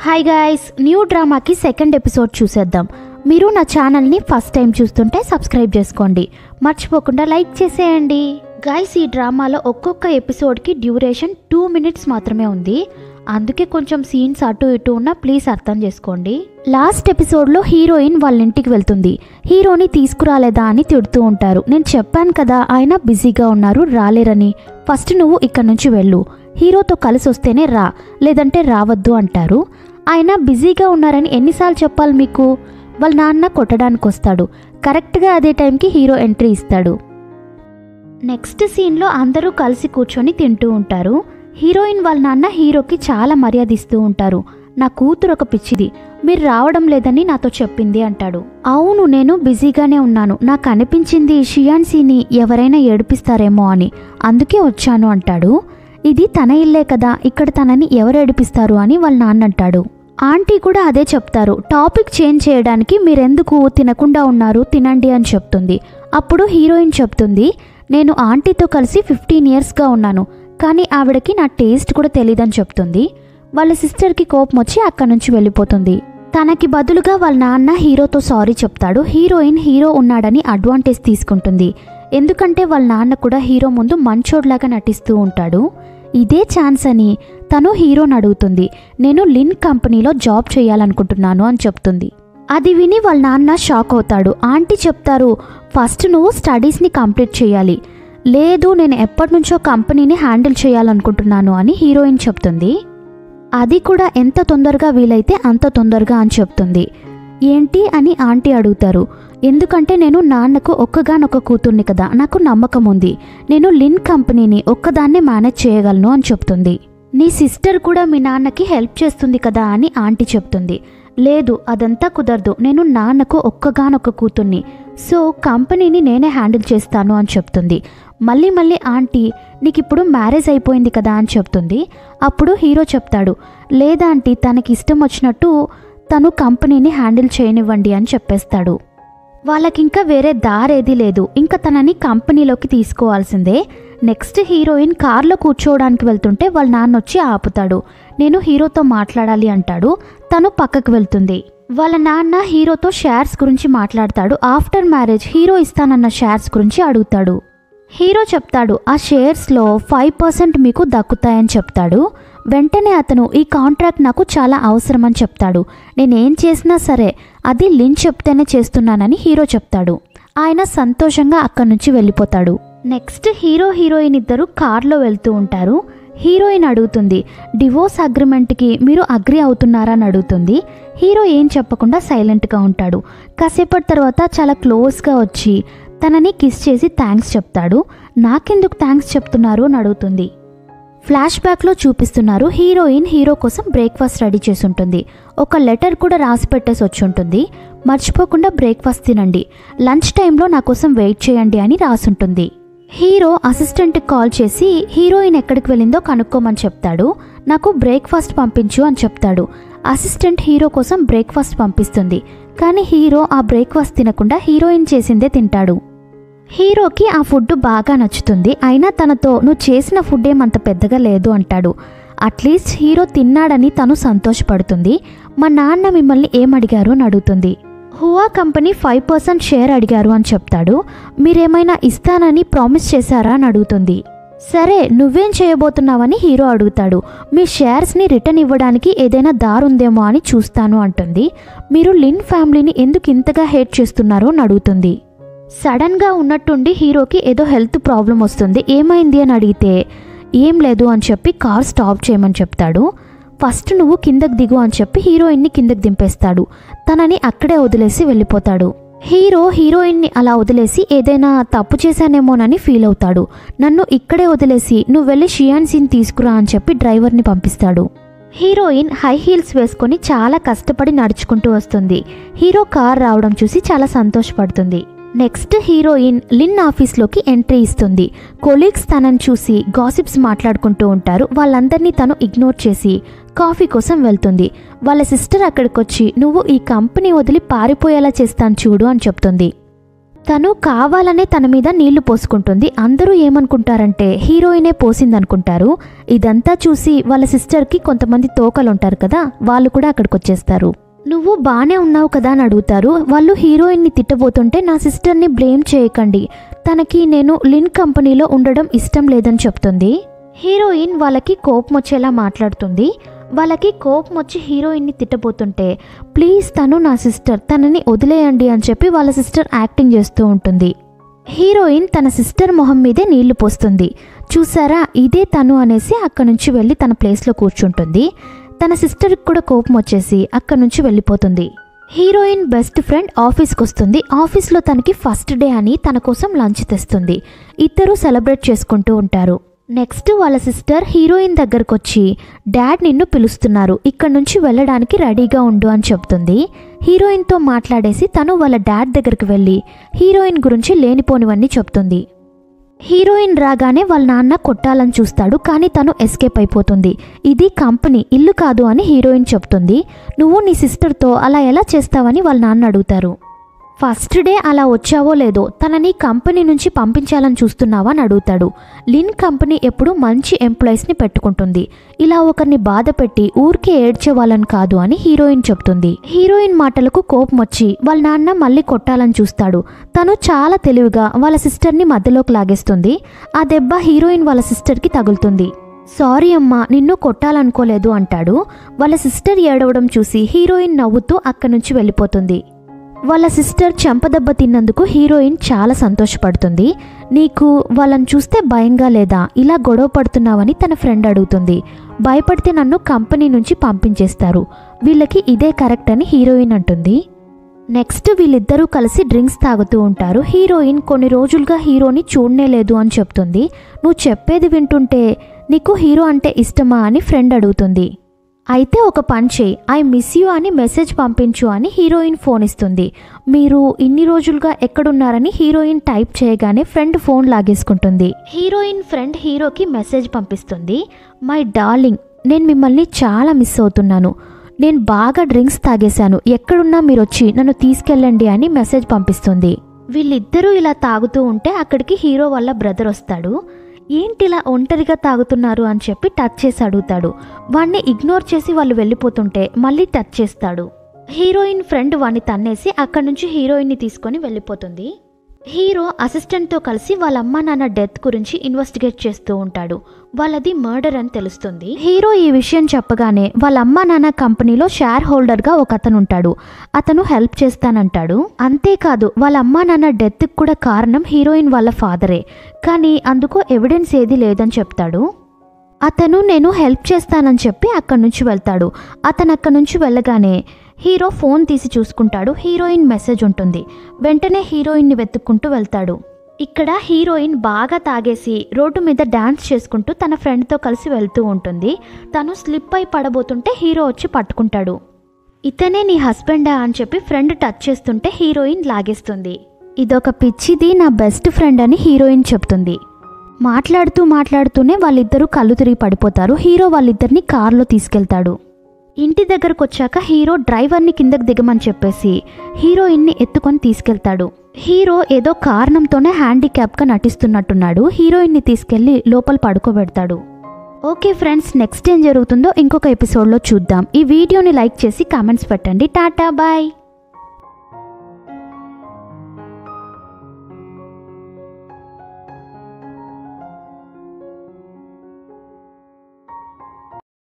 hi guys new డ్రామాకి second episode చూసేద్దాం మీరు నా ఛానల్ని ఫస్ట్ టైం చూస్తుంటే సబ్స్క్రైబ్ చేసుకోండి మర్చిపోకుండా లైక్ చేసేయండి గాయ్స్ ఈ డ్రామాలో ఒక్కొక్క ఎపిసోడ్కి డ్యూరేషన్ టూ మినిట్స్ మాత్రమే ఉంది అందుకే కొంచెం సీన్స్ అటు ఇటు ఉన్నా ప్లీజ్ అర్థం చేసుకోండి లాస్ట్ ఎపిసోడ్లో హీరోయిన్ వాళ్ళ ఇంటికి వెళ్తుంది హీరోని తీసుకురాలేదా అని తిడుతూ ఉంటారు నేను చెప్పాను కదా ఆయన బిజీగా ఉన్నారు రాలేరని ఫస్ట్ నువ్వు ఇక్కడ నుంచి వెళ్ళు హీరోతో కలిసి వస్తేనే రా లేదంటే రావద్దు అంటారు ఆయన బిజీగా ఉన్నారని ఎన్నిసార్లు చెప్పాలి మీకు వాళ్ళ నాన్న కొట్టడానికి వస్తాడు కరెక్ట్గా అదే టైంకి హీరో ఎంట్రీ ఇస్తాడు నెక్స్ట్ సీన్లో అందరూ కలిసి కూర్చొని తింటూ ఉంటారు హీరోయిన్ వాళ్ళ నాన్న హీరోకి చాలా మర్యాద ఇస్తూ ఉంటారు నా కూతురు ఒక పిచ్చిది మీరు రావడం లేదని నాతో చెప్పింది అంటాడు అవును నేను బిజీగానే ఉన్నాను నాకు అనిపించింది షియాన్సీని ఎవరైనా ఏడిపిస్తారేమో అని అందుకే వచ్చాను అంటాడు ఇది తన ఇల్లే కదా ఇక్కడ తనని ఎవరు ఏడిపిస్తారు అని వాళ్ళ నాన్న అంటాడు ఆంటీ కూడా అదే చెప్తారు టాపిక్ చేంజ్ చేయడానికి మీరెందుకు తినకుండా ఉన్నారు తినండి అని చెప్తుంది అప్పుడు హీరోయిన్ చెప్తుంది నేను ఆంటీతో కలిసి ఫిఫ్టీన్ ఇయర్స్గా ఉన్నాను కానీ ఆవిడకి నా టేస్ట్ కూడా తెలియదని చెప్తుంది వాళ్ళ సిస్టర్కి కోపం వచ్చి అక్కడి నుంచి వెళ్ళిపోతుంది తనకి బదులుగా వాళ్ళ నాన్న హీరోతో సారీ చెప్తాడు హీరోయిన్ హీరో ఉన్నాడని అడ్వాంటేజ్ తీసుకుంటుంది ఎందుకంటే వాళ్ళ నాన్న కూడా హీరో ముందు మంచోడ్లాగా నటిస్తూ ఉంటాడు ఇదే ఛాన్స్ అని తను హీరోని అడుగుతుంది నేను లిన్ కంపెనీలో జాబ్ చేయాలనుకుంటున్నాను అని చెప్తుంది అది విని వాళ్ళ నాన్న షాక్ అవుతాడు ఆంటీ చెప్తారు ఫస్ట్ నువ్వు స్టడీస్ని కంప్లీట్ చేయాలి లేదు నేను ఎప్పటి నుంచో కంపెనీని హ్యాండిల్ చేయాలనుకుంటున్నాను అని హీరోయిన్ చెప్తుంది అది కూడా ఎంత తొందరగా వీలైతే అంత తొందరగా అని చెప్తుంది ఏంటి అని ఆంటీ అడుగుతారు ఎందుకంటే నేను నాన్నకు ఒక్కగానొక్క కూతుర్ని కదా నాకు నమ్మకం ఉంది నేను లిన్ కంపెనీని ఒక్కదాన్నే మేనేజ్ చేయగలను అని చెప్తుంది నీ సిస్టర్ కూడా మీ నాన్నకి హెల్ప్ చేస్తుంది కదా అని ఆంటీ చెప్తుంది లేదు అదంతా కుదరదు నేను నాన్నకు ఒక్కగానొక్క కూతుర్ని సో కంపెనీని నేనే హ్యాండిల్ చేస్తాను అని చెప్తుంది మళ్ళీ మళ్ళీ ఆంటీ నీకు ఇప్పుడు మ్యారేజ్ అయిపోయింది కదా అని చెప్తుంది అప్పుడు హీరో చెప్తాడు లేదా ఆంటీ తనకి ఇష్టం వచ్చినట్టు తను కంపెనీని హ్యాండిల్ చేయనివ్వండి అని చెప్పేస్తాడు వాళ్ళకింకా వేరే దారేది లేదు ఇంకా తనని కంపెనీలోకి తీసుకోవాల్సిందే నెక్స్ట్ హీరోయిన్ కార్లో కూర్చోవడానికి వెళ్తుంటే వాళ్ళ నాన్న వచ్చి ఆపుతాడు నేను హీరోతో మాట్లాడాలి అంటాడు తను పక్కకు వెళ్తుంది వాళ్ళ నాన్న హీరోతో షేర్స్ గురించి మాట్లాడతాడు ఆఫ్టర్ మ్యారేజ్ హీరో ఇస్తానన్న షేర్స్ గురించి అడుగుతాడు హీరో చెప్తాడు ఆ షేర్స్లో ఫైవ్ పర్సెంట్ మీకు దక్కుతాయని చెప్తాడు వెంటనే అతను ఈ కాంట్రాక్ట్ నాకు చాలా అవసరమని చెప్తాడు నేనేం చేసినా సరే అది లిన్ చెప్తేనే చేస్తున్నానని హీరో చెప్తాడు ఆయన సంతోషంగా అక్కడి నుంచి వెళ్ళిపోతాడు నెక్స్ట్ హీరో హీరోయిన్ ఇద్దరు కార్లో వెళ్తూ ఉంటారు హీరోయిన్ అడుగుతుంది డివోర్స్ అగ్రిమెంట్కి మీరు అగ్రి అవుతున్నారా అని అడుగుతుంది హీరో ఏం చెప్పకుండా సైలెంట్గా ఉంటాడు కాసేపటి తర్వాత చాలా క్లోజ్గా వచ్చి తనని కిస్ చేసి థ్యాంక్స్ చెప్తాడు నాకెందుకు థ్యాంక్స్ చెప్తున్నారు అని అడుగుతుంది ఫ్లాష్ బ్యాక్లో చూపిస్తున్నారు హీరోయిన్ హీరో కోసం బ్రేక్ఫాస్ట్ రెడీ చేసి ఉంటుంది ఒక లెటర్ కూడా రాసి పెట్టేసి వచ్చి ఉంటుంది మర్చిపోకుండా బ్రేక్ఫాస్ట్ తినండి లంచ్ టైంలో నా కోసం వెయిట్ చేయండి అని రాసుంటుంది హీరో అసిస్టెంట్కి కాల్ చేసి హీరోయిన్ ఎక్కడికి వెళ్ళిందో కనుక్కోమని చెప్తాడు నాకు బ్రేక్ఫాస్ట్ పంపించు అని చెప్తాడు అసిస్టెంట్ హీరో కోసం బ్రేక్ఫాస్ట్ పంపిస్తుంది కానీ హీరో ఆ బ్రేక్ఫాస్ట్ తినకుండా హీరోయిన్ చేసిందే తింటాడు హీరోకి ఆ ఫుడ్ బాగా నచ్చుతుంది అయినా తనతో నువ్వు చేసిన ఫుడ్ ఏమంత పెద్దగా లేదు అంటాడు అట్లీస్ట్ హీరో తిన్నాడని తను సంతోషపడుతుంది మా నాన్న మిమ్మల్ని ఏం అడిగారు అని అడుగుతుంది Hua company five percent share అడిగారు అని చెప్తాడు మీరేమైనా ఇస్తానని ప్రామిస్ చేశారా అని అడుగుతుంది సరే నువ్వేం చేయబోతున్నావని హీరో అడుగుతాడు మీ షేర్స్ని రిటర్న్ ఇవ్వడానికి ఏదైనా దారుందేమో అని చూస్తాను అంటుంది మీరు లిన్ ఫ్యామిలీని ఎందుకు ఇంతగా హేట్ చేస్తున్నారో అని అడుగుతుంది సడన్గా ఉన్నట్టుండి హీరోకి ఏదో హెల్త్ ప్రాబ్లం వస్తుంది ఏమైంది అని అడిగితే ఏం లేదు అని చెప్పి కార్ స్టాప్ చేయమని చెప్తాడు ఫస్ట్ నువ్వు కిందకి దిగు అని చెప్పి హీరోయిన్ని కిందకి దింపేస్తాడు తనని అక్కడే వదిలేసి వెళ్ళిపోతాడు హీరో హీరోయిన్ని అలా వదిలేసి ఏదైనా తప్పు చేశానేమోనని ఫీల్ అవుతాడు నన్ను ఇక్కడే వదిలేసి నువ్వు వెళ్ళి షియాన్సీని తీసుకురా అని చెప్పి డ్రైవర్ని పంపిస్తాడు హీరోయిన్ హై హీల్స్ వేసుకొని చాలా కష్టపడి నడుచుకుంటూ వస్తుంది హీరో కార్ రావడం చూసి చాలా సంతోషపడుతుంది నెక్స్ట్ హీరోయిన్ లిన్ ఆఫీస్లోకి ఎంట్రీ ఇస్తుంది కొలీగ్స్ తనని చూసి గాసిప్స్ మాట్లాడుకుంటూ ఉంటారు వాళ్ళందరినీ తను ఇగ్నోర్ చేసి కాఫీ కోసం వెళ్తుంది వాళ్ళ సిస్టర్ అక్కడికి వచ్చి నువ్వు ఈ కంపెనీ వదిలి పారిపోయేలా చేస్తాను చూడు అని చెప్తుంది తను కావాలనే తన మీద నీళ్లు పోసుకుంటుంది అందరూ ఏమనుకుంటారంటే హీరోయినే పోసిందనుకుంటారు ఇదంతా చూసి వాళ్ళ సిస్టర్కి కొంతమంది తోకలు ఉంటారు కదా వాళ్ళు కూడా అక్కడికి వచ్చేస్తారు నువ్వు బానే ఉన్నావు కదా అని అడుగుతారు వాళ్ళు హీరోయిన్ని తిట్టబోతుంటే నా సిస్టర్ని బ్లేమ్ చేయకండి తనకి నేను లిన్ కంపెనీలో ఉండడం ఇష్టం లేదని చెప్తుంది హీరోయిన్ వాళ్ళకి కోపం వచ్చేలా మాట్లాడుతుంది వాళ్ళకి కోపం వచ్చి హీరోయిన్ని తిట్టబోతుంటే ప్లీజ్ తను నా సిస్టర్ తనని వదిలేయండి అని చెప్పి వాళ్ళ సిస్టర్ యాక్టింగ్ చేస్తూ ఉంటుంది హీరోయిన్ తన సిస్టర్ మొహం మీదే నీళ్లు పోస్తుంది చూసారా ఇదే తను అనేసి అక్కడి నుంచి వెళ్ళి తన ప్లేస్లో కూర్చుంటుంది తన సిస్టర్కి కూడా కోపం వచ్చేసి అక్కడి నుంచి వెళ్ళిపోతుంది హీరోయిన్ బెస్ట్ ఫ్రెండ్ ఆఫీస్కి వస్తుంది ఆఫీస్లో తనకి ఫస్ట్ డే అని తన కోసం లంచ్ తెస్తుంది ఇద్దరు సెలబ్రేట్ చేసుకుంటూ ఉంటారు నెక్స్ట్ వాళ్ళ సిస్టర్ హీరోయిన్ దగ్గరకు వచ్చి డాడ్ నిన్ను పిలుస్తున్నారు ఇక్కడ నుంచి వెళ్ళడానికి రెడీగా ఉండు అని చెప్తుంది హీరోయిన్తో మాట్లాడేసి తను వాళ్ళ డాడ్ దగ్గరికి వెళ్ళి హీరోయిన్ గురించి లేనిపోనివన్నీ చెప్తుంది హీరోయిన్ రాగానే వాళ్ళ నాన్న కొట్టాలని చూస్తాడు కానీ తను ఎస్కేప్ అయిపోతుంది ఇది కంపెనీ ఇల్లు కాదు అని హీరోయిన్ చెప్తుంది నువ్వు నీ సిస్టర్తో అలా ఎలా చేస్తావని వాళ్ళ నాన్న అడుగుతారు ఫస్ట్ డే అలా వచ్చావో లేదో తనని కంపెనీ నుంచి పంపించాలని చూస్తున్నావా అని అడుగుతాడు లిన్ కంపెనీ ఎప్పుడు మంచి ఎంప్లాయీస్ని పెట్టుకుంటుంది ఇలా ఒకరిని బాధ పెట్టి ఊరికే ఏడ్చే వాళ్ళని కాదు అని హీరోయిన్ చెప్తుంది హీరోయిన్ మాటలకు కోపం వచ్చి వాళ్ళ నాన్న మళ్ళీ కొట్టాలని చూస్తాడు తను చాలా తెలివిగా వాళ్ళ సిస్టర్ని మధ్యలోకి లాగేస్తుంది ఆ దెబ్బ హీరోయిన్ వాళ్ళ సిస్టర్కి తగులుతుంది సారీ అమ్మా నిన్ను కొట్టాలనుకోలేదు అంటాడు వాళ్ళ సిస్టర్ ఏడవడం చూసి హీరోయిన్ నవ్వుతూ అక్కడి నుంచి వెళ్ళిపోతుంది వాళ్ళ సిస్టర్ చెంపదెబ్బ తిన్నందుకు హీరోయిన్ చాలా సంతోషపడుతుంది నీకు వాళ్ళని చూస్తే భయంగా లేదా ఇలా గొడవ పడుతున్నావని తన ఫ్రెండ్ అడుగుతుంది భయపడితే నన్ను కంపెనీ నుంచి పంపించేస్తారు వీళ్ళకి ఇదే కరెక్ట్ అని హీరోయిన్ అంటుంది నెక్స్ట్ వీళ్ళిద్దరూ కలిసి డ్రింక్స్ తాగుతూ ఉంటారు హీరోయిన్ కొన్ని రోజులుగా హీరోని చూడనే లేదు అని చెప్తుంది నువ్వు చెప్పేది వింటుంటే నీకు హీరో అంటే ఇష్టమా అని ఫ్రెండ్ అడుగుతుంది అయితే ఒక పని చేయి ఐ మిస్ యూ అని మెసేజ్ పంపించు అని హీరోయిన్ ఫోన్ ఇస్తుంది మీరు ఇన్ని రోజులుగా ఎక్కడున్నారని హీరోయిన్ టైప్ చేయగానే ఫ్రెండ్ ఫోన్ లాగేసుకుంటుంది హీరోయిన్ ఫ్రెండ్ హీరోకి మెసేజ్ పంపిస్తుంది మై డార్లింగ్ నేను మిమ్మల్ని చాలా మిస్ అవుతున్నాను నేను బాగా డ్రింక్స్ తాగేశాను ఎక్కడున్నా మీరు వచ్చి నన్ను తీసుకెళ్ళండి అని మెసేజ్ పంపిస్తుంది వీళ్ళిద్దరూ ఇలా తాగుతూ ఉంటే అక్కడికి హీరో వాళ్ళ బ్రదర్ వస్తాడు ఏంటి ఇలా ఒంటరిగా తాగుతున్నారు అని చెప్పి టచ్ చేసి అడుగుతాడు వాణ్ణి ఇగ్నోర్ చేసి వాళ్ళు వెళ్ళిపోతుంటే మళ్ళీ టచ్ చేస్తాడు హీరోయిన్ ఫ్రెండ్ వాణ్ణి తన్నేసి అక్కడి నుంచి హీరోయిన్ని తీసుకొని వెళ్ళిపోతుంది హీరో అసిస్టెంట్తో కలిసి వాళ్ళ అమ్మ నాన్న డెత్ గురించి ఇన్వెస్టిగేట్ చేస్తూ ఉంటాడు వాళ్ళది మర్డర్ అని తెలుస్తుంది హీరో ఈ విషయం చెప్పగానే వాళ్ళ అమ్మ నాన్న కంపెనీలో షేర్ హోల్డర్గా ఒక అతను ఉంటాడు అతను హెల్ప్ చేస్తానంటాడు అంతేకాదు వాళ్ళ అమ్మ నాన్న డెత్కి కూడా కారణం హీరోయిన్ వాళ్ళ ఫాదరే కానీ అందుకు ఎవిడెన్స్ ఏది లేదని చెప్తాడు అతను నేను హెల్ప్ చేస్తానని చెప్పి అక్కడి నుంచి వెళ్తాడు అతను అక్కడి నుంచి వెళ్ళగానే హీరో ఫోన్ తీసి చూసుకుంటాడు హీరోయిన్ మెసేజ్ ఉంటుంది వెంటనే హీరోయిన్ని వెతుక్కుంటూ వెళ్తాడు ఇక్కడ హీరోయిన్ బాగా తాగేసి రోడ్డు మీద డాన్స్ చేసుకుంటూ తన ఫ్రెండ్తో కలిసి వెళ్తూ ఉంటుంది తను స్లిప్ అయి పడబోతుంటే హీరో వచ్చి పట్టుకుంటాడు ఇతనే నీ హస్బెండా అని చెప్పి ఫ్రెండ్ టచ్ చేస్తుంటే హీరోయిన్ లాగేస్తుంది ఇదొక పిచ్చిది నా బెస్ట్ ఫ్రెండ్ అని హీరోయిన్ చెప్తుంది మాట్లాడుతూ మాట్లాడుతూనే వాళ్ళిద్దరూ కళ్ళు తిరిగి పడిపోతారు హీరో వాళ్ళిద్దరిని కారులో తీసుకెళ్తాడు ఇంటి దగ్గరకు వచ్చాక హీరో డ్రైవర్ని కిందకి దిగమని చెప్పేసి హీరోయిన్ని ఎత్తుకొని తీసుకెళ్తాడు హీరో ఏదో కారణంతోనే హ్యాండిక్యాప్గా నటిస్తున్నట్టున్నాడు హీరోయిన్ని తీసుకెళ్లి లోపల పడుకోబెడతాడు ఓకే ఫ్రెండ్స్ నెక్స్ట్ ఏం జరుగుతుందో ఇంకొక ఎపిసోడ్లో చూద్దాం ఈ వీడియోని లైక్ చేసి కామెంట్స్ పెట్టండి టాటా బాయ్